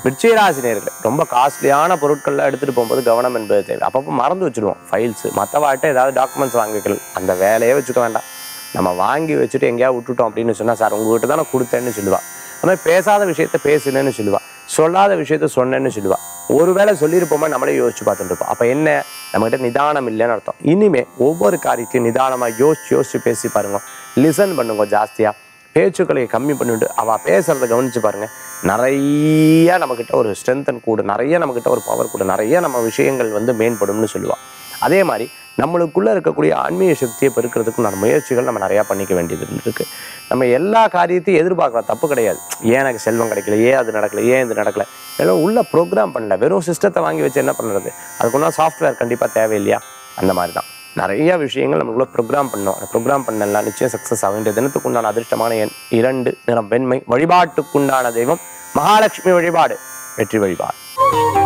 விருச்சிகராசி நேர்கள் ரொம்ப காஸ்ட்லியான பொருட்கள்லாம் எடுத்துகிட்டு போகும்போது கவனம் என்பது தேவை அப்பப்போ மறந்து வச்சுடுவோம் ஃபைல்ஸு மற்றவாட்ட ஏதாவது டாக்குமெண்ட்ஸ் வாங்கி வைக்கல அந்த வேலையே வச்சுக்க வேண்டாம் நம்ம வாங்கி வச்சுட்டு எங்கேயாவது விட்டுட்டோம் அப்படின்னு சொன்னால் சார் உங்ககிட்ட தான் நான் கொடுத்தேன்னு சொல்லுவா அது மாதிரி பேசாத விஷயத்த பேசுனேன்னு சொல்லுவா சொல்லாத விஷயத்த சொன்னேன்னு சொல்லுவா ஒருவேளை சொல்லியிருப்போமா நம்மளே யோசிச்சு பார்த்துட்டு இருப்போம் அப்போ என்ன நம்மகிட்ட நிதானம் இல்லைன்னு அர்த்தம் இனிமே ஒவ்வொரு காரியத்தையும் நிதானமாக யோசிச்சு யோசிச்சு பேசி பாருங்க லிசன் பண்ணுங்க ஜாஸ்தியாக பேச்சுக்களை கம்மி பண்ணிவிட்டு அவள் பேசுறத கவனிச்சு பாருங்க நிறைய நம்மக்கிட்ட ஒரு ஸ்ட்ரென்தன் கூடு நிறைய நம்மக்கிட்ட ஒரு பவர் கூடு நிறைய நம்ம விஷயங்கள் வந்து மேம்படும்னு சொல்லுவாள் அதே மாதிரி நம்மளுக்குள்ள இருக்கக்கூடிய ஆன்மீக சக்தியை பெருக்கிறதுக்கு நம்ம முயற்சிகள் நம்ம நிறையா பண்ணிக்க வேண்டியது இருக்கு நம்ம எல்லா காரியத்தையும் எதிர்பார்க்கலாம் தப்பு கிடையாது ஏன் எனக்கு செல்வம் கிடைக்கல ஏன் அது நடக்கல ஏன் இது நடக்கல எல்லாம் உள்ள ப்ரோக்ராம் பண்ணல வெறும் சிஸ்டத்தை வாங்கி வச்சு என்ன பண்ணுறது அதுக்குன்னா சாஃப்ட்வேர் கண்டிப்பாக தேவை இல்லையா அந்த மாதிரி தான் நிறைய விஷயங்கள் நமக்குள்ள ப்ரோக்ராம் பண்ணோம் அந்த ப்ரோக்ராம் பண்ணலாம் நிச்சயம் சக்ஸஸ் ஆகும் இந்த தினத்துக்கு உண்டான அதிர்ஷ்டமான எண் இரண்டு நிறம் வெண்மை வழிபாட்டுக்குண்டான தெய்வம் மகாலட்சுமி வழிபாடு வெற்றி வழிபாடு